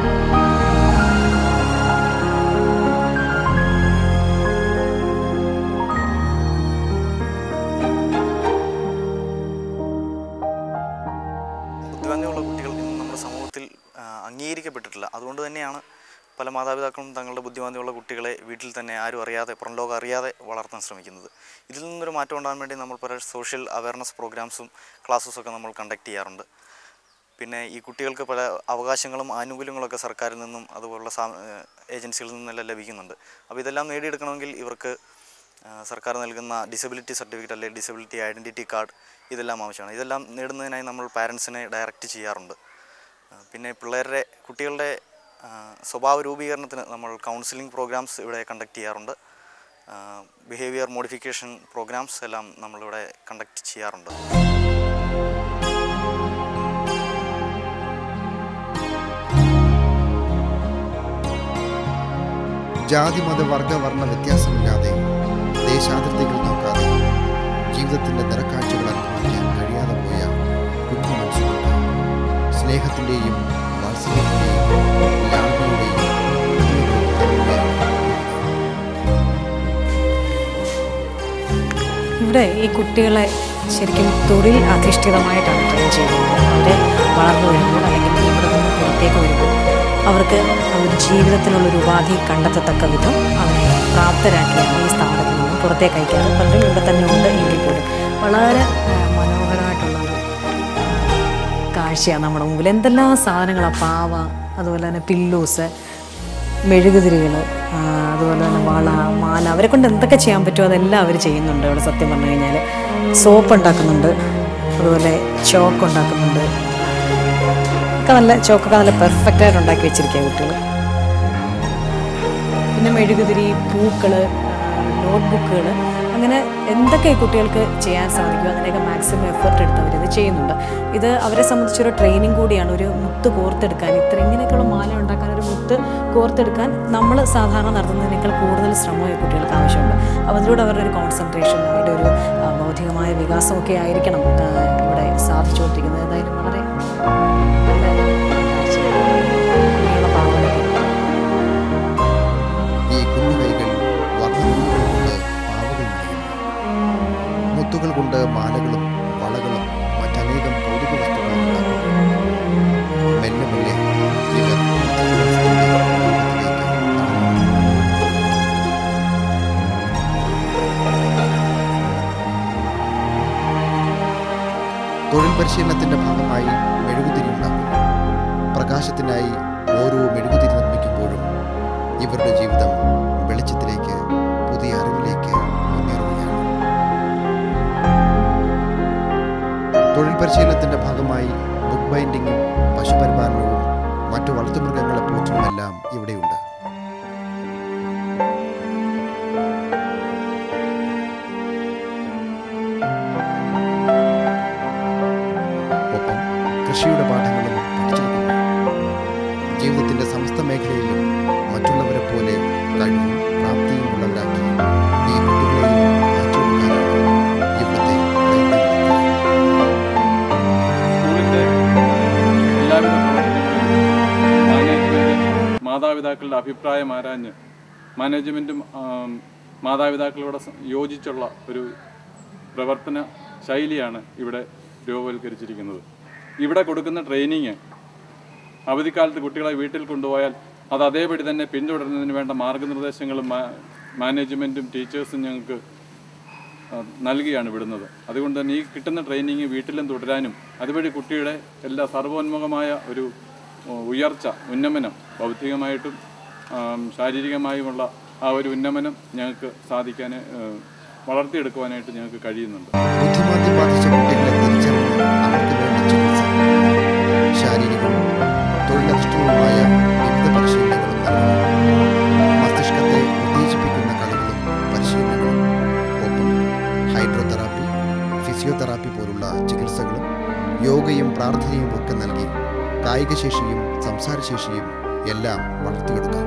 ബുദ്ധിമാന്ദ്യമുള്ള കുട്ടികൾ ഇന്ന് നമ്മുടെ സമൂഹത്തിൽ ആ, അംഗീകരിക്കപ്പെട്ടിട്ടില്ല അതുകൊണ്ട് തന്നെയാണ് പല മാതാപിതാക്കളും തങ്ങളുടെ ബുദ്ധിമാന്ദ്യമുള്ള കുട്ടികളെ വീട്ടിൽ തന്നെ ആരും അറിയാതെ പുറം ലോകം അറിയാതെ വളർത്താൻ ശ്രമിക്കുന്നത് ഇതിൽ നിന്നൊരു മാറ്റം ഉണ്ടാകാൻ വേണ്ടി നമ്മൾ പല സോഷ്യൽ അവയർനെസ് പ്രോഗ്രാംസും ക്ലാസ്സസും ഒക്കെ നമ്മൾ കണ്ടക്ട് ചെയ്യാറുണ്ട് പിന്നെ ഈ കുട്ടികൾക്ക് പല അവകാശങ്ങളും ആനുകൂല്യങ്ങളൊക്കെ സർക്കാരിൽ നിന്നും അതുപോലുള്ള സാ ഏജൻസികളിൽ നിന്നെല്ലാം ലഭിക്കുന്നുണ്ട് അപ്പോൾ ഇതെല്ലാം നേടിയെടുക്കണമെങ്കിൽ ഇവർക്ക് ആ, സർക്കാർ നൽകുന്ന ഡിസബിലിറ്റി സർട്ടിഫിക്കറ്റ് അല്ലെങ്കിൽ ഡിസബിലിറ്റി ഐഡൻറ്റിറ്റി കാർഡ് ഇതെല്ലാം ആവശ്യമാണ് ഇതെല്ലാം നേടുന്നതിനായി നമ്മൾ പാരൻസിനെ ഡയറക്റ്റ് ചെയ്യാറുണ്ട് ആ, പിന്നെ പിള്ളേരുടെ കുട്ടികളുടെ ആ, സ്വഭാവ രൂപീകരണത്തിന് നമ്മൾ കൗൺസിലിംഗ് പ്രോഗ്രാംസ് ഇവിടെ കണ്ടക്ട് ചെയ്യാറുണ്ട് ബിഹേവിയർ മോഡിഫിക്കേഷൻ പ്രോഗ്രാംസ് എല്ലാം നമ്മളിവിടെ കണ്ടക്ട് ചെയ്യാറുണ്ട് ജാതി മത വർഗ വർണ്ണ വ്യത്യാസമില്ലാതെ ദേശാതിർത്തികൾ നോക്കാതെ ജീവിതത്തിന്റെ നിറക്കാഴ്ചകൾ അനുഭവിക്കാൻ കഴിയാതെ പോയ കുഞ്ഞു മനസ്സുകൊണ്ട് സ്നേഹത്തിന്റെയും വാത്സല്യത്തിന്റെയും ലാളനയുടെയും ഇവിടെ ഈ കുട്ടികളെ ശരിക്കും തൊഴിൽ അധിഷ്ഠിതമായിട്ടാണ് ട്രെയിൻ ചെയ്യുന്നത് അവർ വളർന്നു വരുമ്പോൾ അല്ലെങ്കിൽ ഇവിടെ നിന്ന് പുറത്തേക്ക് വരുമ്പോൾ അവർക്ക് ഒരു ജീവിതത്തിനുള്ളൊരു ഉപാധി കണ്ടെത്തത്തക്ക വിധം അവരെ പ്രാപ്തരാക്കിയാണ് ഈ സ്ഥാപനത്തിൽ നിന്ന് പുറത്തേക്ക് അയക്കാറ് പലരും ഇവിടെ തന്നെ ഉണ്ട് എങ്കിൽ പോലും വളരെ ആ, മനോഹരമായിട്ടുള്ള ഒരു കാഴ്ചയാണ് നമ്മുടെ മുമ്പിൽ എന്തെല്ലാം സാധനങ്ങളാണ് പാവ അതുപോലെ തന്നെ പില്ലൂസ് മെഴുകുതിരികൾ അതുപോലെ തന്നെ വള മാല അവരെ കൊണ്ട് എന്തൊക്കെ ചെയ്യാൻ പറ്റുമോ അതെല്ലാം അവർ ചെയ്യുന്നുണ്ട് ഇവിടെ സത്യം പറഞ്ഞു കഴിഞ്ഞാൽ സോപ്പ് ഉണ്ടാക്കുന്നുണ്ട് അതുപോലെ ചോക്ക് ഉണ്ടാക്കുന്നുണ്ട് ഒക്കെ നല്ല ചോക്കൊക്കെ നല്ല പെർഫെക്റ്റ് ആയിട്ട് ഉണ്ടാക്കി വെച്ചിരിക്കുക കുട്ടികൾ പിന്നെ മെഴുകുതിരി പൂക്കൾ നോട്ട്ബുക്കുകൾ അങ്ങനെ എന്തൊക്കെ ഈ കുട്ടികൾക്ക് ചെയ്യാൻ സാധിക്കും അതിൻ്റെയൊക്കെ മാക്സിമം എഫേർട്ട് എടുത്ത് അവരിത് ചെയ്യുന്നുണ്ട് ഇത് അവരെ സംബന്ധിച്ചൊരു ട്രെയിനിങ് കൂടിയാണ് ഒരു മുത്ത് കോർത്തെടുക്കാൻ ഇത്ര ഇങ്ങനെയൊക്കെയുള്ള മാല ഉണ്ടാക്കാൻ ഒരു മുത്ത് കോർത്തെടുക്കാൻ നമ്മൾ സാധാരണ നടത്തുന്നതിനേക്കാൾ കൂടുതൽ ശ്രമം ഈ കുട്ടികൾക്ക് ആവശ്യമുണ്ട് അപ്പോൾ അതിലൂടെ അവരുടെ ഒരു കോൺസെൻട്രേഷൻ അവരുടെ ഒരു ആ, ബൗദ്ധികമായ വികാസമൊക്കെ ആയിരിക്കണം ആ, ഇവിടെ സാധിച്ചുകൊണ്ടിരിക്കുന്നത് എന്തായാലും വളരെ നല്ല കാഴ്ചയാണ്. ഇങ്ങനെയുള്ള പാവകളൊക്കെ ഈ കുഞ്ഞുകൈകൾ വർണ്ണനൂലുകൾ കൊണ്ട് പാവകൾ നെയ്യുന്നു മുത്തുകൾ കൊണ്ട് മാലകളും വളകളും മറ്റനേകം കൗതുക വസ്തുക്കളും ഉണ്ടാക്കുന്നു മെല്ലെ മെല്ലെ ഇവർ ബുദ്ധിവ്യവസ്ഥയുടെ ലോകത്തിലേക്ക് നടന്നു തൊഴിൽ പരിശീലനത്തിന്റെ ഭാഗമായി മെഴുകുതിരി ഉണ്ടാക്കുന്നു പ്രകാശത്തിനായി ഓരോ മെഴുകുതിരി നിർമ്മിക്കുമ്പോഴും ഇവരുടെ ജീവിതം വെളിച്ചത്തിലേക്ക് പുതിയ അറിവിലേക്ക് മുന്നേറുകയാണ് തൊഴിൽ പരിശീലനത്തിന്റെ ഭാഗമായി ബുക്ക് ബൈൻഡിങ്ങും പശുപരിപാലനവും മറ്റു വളർത്തുമൃഗങ്ങളെ പോറ്റലുമെല്ലാം ഇവിടെയുണ്ട് ഒപ്പം കൃഷിയുടെ പാഠങ്ങളും പഠിച്ചെടുക്കുന്നു ജീവിതത്തിന്റെ സമസ്ത മേഖലയിലും മറ്റുള്ളവരെ പോലെ കഴിവും പ്രാപ്തിയും ഉള്ളവരാക്കി ഈ കുട്ടികളെയും മാറ്റിയെടുക്കാനാണ് ഇവിടുത്തെ പ്രയത്നങ്ങൾ സ്കൂളിൻ്റെ എല്ലാവിധ പ്രവർത്തനങ്ങളിലും മാനേജ്മെൻറ്റ് മാതാപിതാക്കളുടെ അഭിപ്രായം ആരാഞ്ഞ് മാനേജ്മെൻറ്റും ആം, മാതാപിതാക്കളോട് സ- യോജിച്ചുള്ള ഒരു പ്രവർത്തന ശൈലിയാണ് ഇവിടെ രൂപവൽക്കരിച്ചിരിക്കുന്നത് ഇവിടെ കൊടുക്കുന്ന ട്രെയിനിങ് അവധിക്കാലത്ത് കുട്ടികളെ വീട്ടിൽ കൊണ്ടുപോയാൽ അത് അതേപടി തന്നെ പിന്തുടരുന്നതിന് വേണ്ട മാർഗനിർദ്ദേശങ്ങളും മാ- മാനേജ്മെൻറ്റും ടീച്ചേഴ്സും ഞങ്ങൾക്ക് ആ, നൽകിയാണ് വിടുന്നത് അതുകൊണ്ട് തന്നെ ഈ കിട്ടുന്ന ട്രെയിനിങ് വീട്ടിലും തുടരാനും അതുവഴി കുട്ടിയുടെ എല്ലാ സർവോന്മുഖമായ ഒരു ഓ, ഉയർച്ച ഉന്നമനം ബൗദ്ധികമായിട്ടും ആം, ശാരീരികമായുമുള്ള ആ ഒരു ഉന്നമനം ഞങ്ങൾക്ക് സാധിക്കാൻ ഏ, വളർത്തിയെടുക്കുവാനായിട്ട് ഞങ്ങൾക്ക് കഴിയുന്നുണ്ട് ബുദ്ധിമാന്ദ്യം ബാധിച്ച കുട്ടികളെ തിരിച്ചറിഞ്ഞ് അവർക്ക് വേണ്ട ചികിത്സ ശാരീരികവും തൊഴിലധിഷ്ഠിതവുമായ വിവിധ പരിശീലനങ്ങളും നൽകണം മസ്തിഷ്കത്തെ ഉത്തേജിപ്പിക്കുന്ന കളികളും പരിശീലനങ്ങളും ഒപ്പം ഹൈഡ്രോതെറാപ്പി ഫിസിയോതെറാപ്പി പോലുള്ള ചികിത്സകളും യോഗയും പ്രാർത്ഥനയും ഒക്കെ നൽകി കായികശേഷിയും സംസാരശേഷിയും എല്ലാം വളർത്തിയെടുക്കാം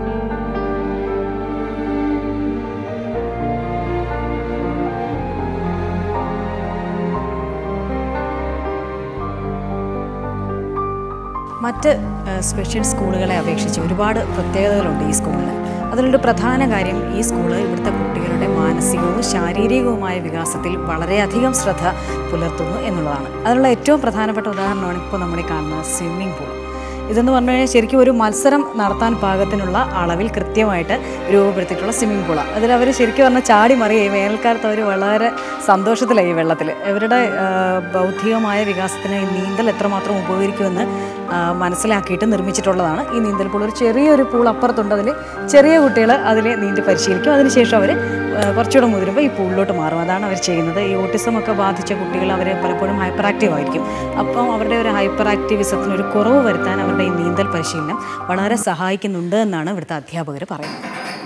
മറ്റ് ഏഹ്, സ്പെഷ്യൽ സ്കൂളുകളെ അപേക്ഷിച്ച് ഒരുപാട് പ്രത്യേകതകളുണ്ട് ഈ സ്കൂളിന് അതിലൊരു പ്രധാന കാര്യം ഈ സ്കൂള് ഇവിടുത്തെ കുട്ടികളുടെ മാനസികവും ശാരീരികവുമായ വികാസത്തിൽ വളരെയധികം ശ്രദ്ധ പുലർത്തുന്നു എന്നുള്ളതാണ് അതിനുള്ള ഏറ്റവും പ്രധാനപ്പെട്ട ഉദാഹരണമാണ് ഇപ്പോൾ നമ്മൾ ഈ കാണുന്ന സ്വിമ്മിംഗ് പൂൾ ഇതെന്ന് പറഞ്ഞു കഴിഞ്ഞാൽ ശരിക്കും ഒരു മത്സരം നടത്താൻ പാകത്തിനുള്ള അളവിൽ കൃത്യമായിട്ട് രൂപപ്പെടുത്തിയിട്ടുള്ള സ്വിമ്മിംഗ് പൂളാണ് അതിൽ അവർ ശരിക്കും പറഞ്ഞാൽ ചാടി മറിയുകയും വേനൽക്കാലത്ത് അവർ വളരെ സന്തോഷത്തിലായി ഈ വെള്ളത്തിൽ ഇവരുടെ ആ, ബൗദ്ധികമായ വികാസത്തിന് ഈ നീന്തൽ എത്രമാത്രം ഉപകരിക്കുമെന്ന് ആ, മനസ്സിലാക്കിയിട്ട് നിർമ്മിച്ചിട്ടുള്ളതാണ് ഈ നീന്തൽ പൂൾ ഒരു ചെറിയൊരു പൂൾ അപ്പുറത്തുണ്ട് അതിൽ ചെറിയ കുട്ടികൾ അതിൽ നീന്തി പരിശീലിക്കും അതിനുശേഷം അവർ കുറച്ചുകൂടെ മുതിരുമ്പോൾ ഈ പൂളിലോട്ട് മാറും അതാണ് അവർ ചെയ്യുന്നത് ഈ ഓട്ടിസം ഒക്കെ ബാധിച്ച കുട്ടികൾ അവർ പലപ്പോഴും ഹൈപ്പർ ആക്റ്റീവ് ആയിരിക്കും അപ്പം അവരുടെ ഒരു ഹൈപ്പർ ആക്ടിവിസത്തിന് ഒരു കുറവ് വരുത്താൻ അവരുടെ ഈ നീന്തൽ പരിശീലനം വളരെ സഹായിക്കുന്നുണ്ട് എന്നാണ് ഇവിടുത്തെ അധ്യാപകർ പറയുന്നത്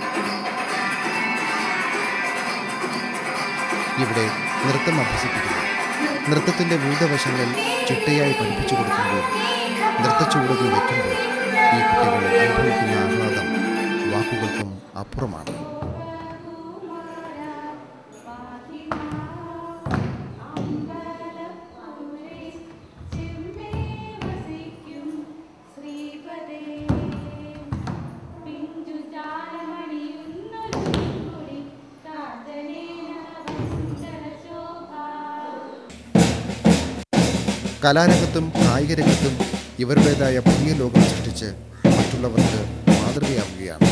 ഇവിടെ നൃത്തം അഭ്യസിപ്പിക്കുന്നു നൃത്തത്തിൻ്റെ വിവിധ വശങ്ങൾ ചിട്ടയായി പഠിപ്പിച്ചു കൊടുക്കുമ്പോൾ നൃത്തച്ചുവടുകൾ വയ്ക്കുമ്പോൾ ഈ കുട്ടികൾ അനുഭവിക്കുന്ന ആഹ്ലാദം വാക്കുകൾക്കും അപ്പുറമാണ് കലാരംഗത്തും കായിക രംഗത്തും ഇവരുടേതായ പുതിയ ലോകം സൃഷ്ടിച്ച് മറ്റുള്ളവർക്ക് മാതൃകയാവുകയാണ്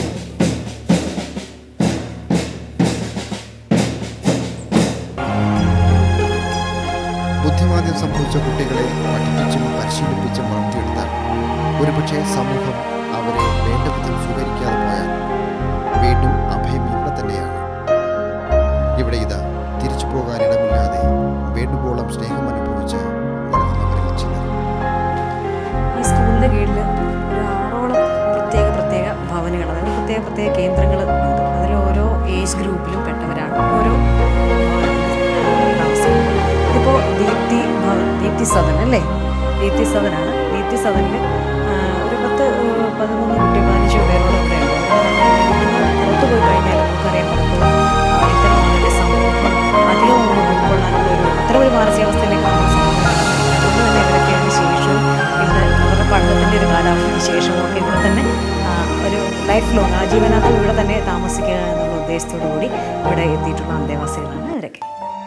ബുദ്ധിമാന്ദ്യം സംഭവിച്ച കുട്ടികളെ പഠിപ്പിച്ചും പരിശീലിപ്പിച്ചും വളർത്തിയെടുത്താൽ ഒരുപക്ഷെ സമൂഹം അവരെ വേണ്ട വിധം സ്വീകരിക്കാതെ പോയാൽ വീണ്ടും അഭയം ഇവിടെ തന്നെയാണ് ഇവിടെ ഇതാ തിരിച്ചു പോകാനിടമില്ലാതെ വേണ്ടുവോളം സ്നേഹം അനുഭവിച്ച് വളർന്നവരിൽ ചിലർ ഈ സ്കൂളിൻ്റെ കീഴിൽ ഒരു ആറോളം പ്രത്യേക പ്രത്യേക ഭവനുകൾ അതായത് പ്രത്യേക പ്രത്യേക കേന്ദ്രങ്ങൾ ഉണ്ട് അതിൽ ഓരോ ഏജ് ഗ്രൂപ്പിലും പെട്ടവരാണ് ഓരോ ഭവനത്തിൽ താമസിക്കുന്നത് ഇതിപ്പോൾ ദീപ്തി ഭവൻ ദീപ്തി സദൻ അല്ലേ ദീപ്തി സദനാണ് ദീപ്തി സദനിൽ ഒരു പത്ത് ഏഹ്, പതിമൂന്ന് കുട്ടി പതിനഞ്ച് പേരോളം ഇവിടെ ഉണ്ട് പുറത്ത് പോയി കഴിഞ്ഞാൽ നമുക്കറിയാം പലപ്പോഴും ആ, ഇത്തരം ആളുകളുടെ സമൂഹം അധികം ഒന്നും ഉൾക്കൊള്ളാനുള്ള ഒരു അത്ര ഒരു മാനസികാവസ്ഥയിലേക്ക് നമ്മൾ സമൂഹം അതുകൊണ്ട് തന്നെ ഇവരൊക്കെയാണ് ശേഷവും ഇവിടെ അവരുടെ പഠനത്തിൻ്റെ ഒരു കാലാവധിക്ക് ശേഷവും ഒക്കെ ഇവിടെ തന്നെ ആ, ഒരു ലൈഫ് ലോങ് ആജീവനാന്തം ഇവിടെ തന്നെ താമസിക്കുക എന്നുള്ള ഉദ്ദേശത്തോടു കൂടി ഇവിടെ എത്തിയിട്ടുള്ള അന്തേവാസികളാണ് ഇവരൊക്കെ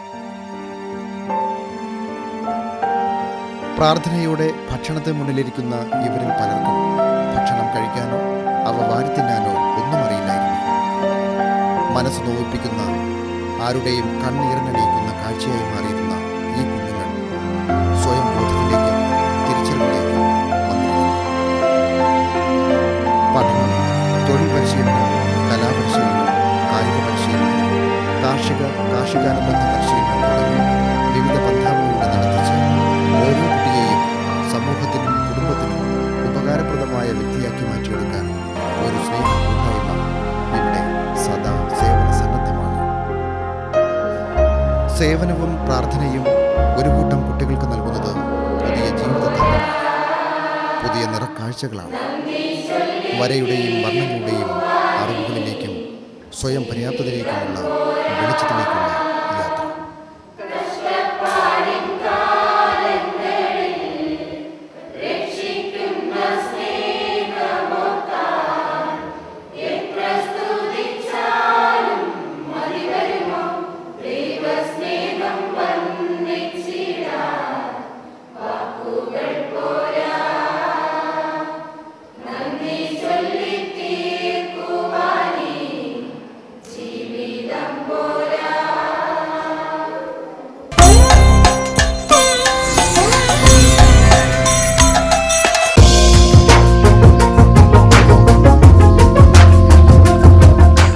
പ്രാർത്ഥനയോടെ ഭക്ഷണത്തിന് മുന്നിലിരിക്കുന്ന ഇവരിൽ പലർക്കും ഭക്ഷണം കഴിക്കാനോ അവ വാരിത്തിന്നാനോ ഒന്നും അറിയില്ലായിരുന്നു മനസ്സ് നോവിപ്പിക്കുന്ന ആരുടെയും കണ്ണീറിനടിയിക്കുന്ന കാഴ്ചയായി മാറിയിരുന്ന ഈ കുഞ്ഞുങ്ങൾ സ്വയം ബോധത്തിലേക്കും തിരിച്ചറിവിലേക്കും വന്നിരിക്കുന്നു പഠനം തൊഴിൽ പരിശീലനം കലാപരിശീലനം കായിക പരിശീലനം കാർഷിക കാർഷികാനുബന്ധ പരിശീലനം തുടങ്ങി വിവിധ പന്ഥാവിലൂടെ നടത്തിച്ച് ഓരോ കുട്ടിയെയും സമൂഹത്തിനും കുടുംബത്തിനും ഉപകാരപ്രദമായ വ്യക്തിയാക്കി മാറ്റിയെടുക്കാൻ ഒരു സ്നേഹ കൂട്ടായ്മ ഇവിടെ സദാ സേവന സന്നദ്ധമാണ് സേവനവും പ്രാർത്ഥനയും ഒരു കൂട്ടം കുട്ടികൾക്ക് നൽകുന്നത് പുതിയ ജീവിതത്താണ് പുതിയ നിറക്കാഴ്ചകളാണ് വരയുടെയും വർണ്ണങ്ങളുടെയും അറിവുകളിലേക്കും സ്വയം പര്യാപ്തതയിലേക്കുമുള്ള വെളിച്ചത്തിലേക്കുള്ള യാത്ര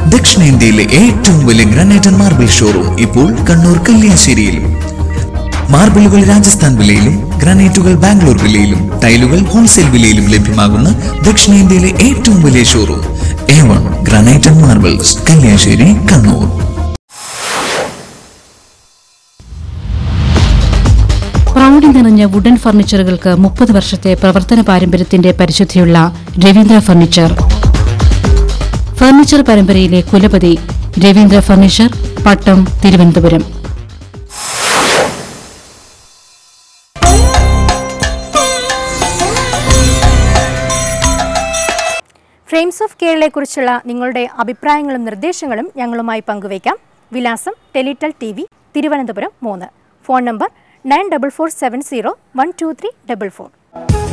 ദക്ഷിണേന്ത്യയിലെ ഏറ്റവും വലിയ ഗ്രാനൈറ്റ് ആൻഡ് മാർബിൾ ഷോറൂം ഇപ്പോൾ കണ്ണൂർ കല്യാശ്ശേരിയിലും മാർബിളുകൾ രാജസ്ഥാൻ വിലയിലും ഗ്രാനൈറ്റുകൾ ബാംഗ്ലൂർ വിലയിലും ടൈലുകൾ ഹോൾസെയിൽ വിലയിലും ലഭ്യമാകുന്ന ദക്ഷിണേന്ത്യയിലെ ഏറ്റവും വലിയ showroom A one granite and marbles Kalliasseri Kannur പ്രൗഢി നിറഞ്ഞ വുഡൻ ഫർണിച്ചറുകൾക്ക് മുപ്പത് വർഷത്തെ പ്രവർത്തന പാരമ്പര്യത്തിന്റെ പരിശുദ്ധിയുള്ള രവീന്ദ്ര ഫർണിച്ചർ ഫർണിച്ചർ പരമ്പരയിലെ കുലപതി Ravindra furniture Pattom Thiruvananthapuram frames of കേരളയെക്കുറിച്ചുള്ള നിങ്ങളുടെ അഭിപ്രായങ്ങളും നിർദ്ദേശങ്ങളും ഞങ്ങളുമായി പങ്കുവയ്ക്കാം വിലാസം ടെലിറ്റൽ ടി വി തിരുവനന്തപുരം മൂന്ന് phone number nine double four seven zero one two three double four